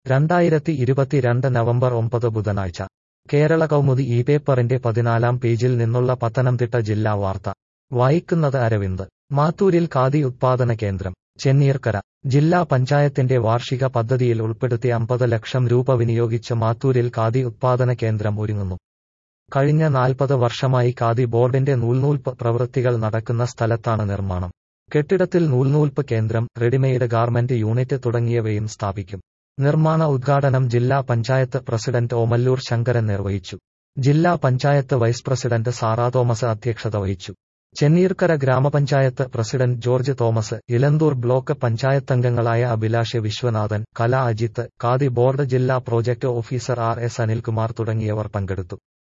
രണ്ടായിരത്തി ഇരുപത്തിരണ്ട് നവംബർ ഒമ്പത് ബുധനാഴ്ച കേരള കൗമുദി ഈ പേപ്പറിന്റെ പതിനാലാം പേജിൽ നിന്നുള്ള പത്തനംതിട്ട ജില്ലാ വാർത്ത വായിക്കുന്നത് അരവിന്ദ് മാത്തൂരിൽ ഖാദി ഉത്പാദന കേന്ദ്രം ചെന്നീർക്കര ജില്ലാ പഞ്ചായത്തിന്റെ വാർഷിക പദ്ധതിയിൽ ഉൾപ്പെടുത്തി അമ്പത് ലക്ഷം രൂപ വിനിയോഗിച്ച് മാത്തൂരിൽ ഖാദി ഉത്പാദന കേന്ദ്രം ഒരുങ്ങുന്നു കഴിഞ്ഞ നാൽപ്പത് വർഷമായി ഖാദി ബോർഡിന്റെ നൂൽനൂൽപ്പ് പ്രവൃത്തികൾ നടക്കുന്ന സ്ഥലത്താണ് നിർമ്മാണം കെട്ടിടത്തിൽ നൂൽനൂൽപ്പ് കേന്ദ്രം റെഡിമെയ്ഡ് ഗാർമെന്റ് യൂണിറ്റ് തുടങ്ങിയവയും സ്ഥാപിക്കും നിർമ്മാണ ഉദ്ഘാടനം ജില്ലാ പഞ്ചായത്ത് പ്രസിഡന്റ് ഓമല്ലൂർ ശങ്കരൻ നിർവഹിച്ചു ജില്ലാ പഞ്ചായത്ത് വൈസ് പ്രസിഡന്റ് സാറാ തോമസ് അധ്യക്ഷത വഹിച്ചു ചെന്നീർക്കര ഗ്രാമപഞ്ചായത്ത് പ്രസിഡന്റ് ജോർജ് തോമസ് ഇലന്തൂർ ബ്ലോക്ക് പഞ്ചായത്തംഗങ്ങളായ അഭിലാഷ് വിശ്വനാഥൻ കല അജിത്ത് ഖാദി ബോർഡ് ജില്ലാ project officer R S Anilkumar തുടങ്ങിയവർ പങ്കെടുത്തു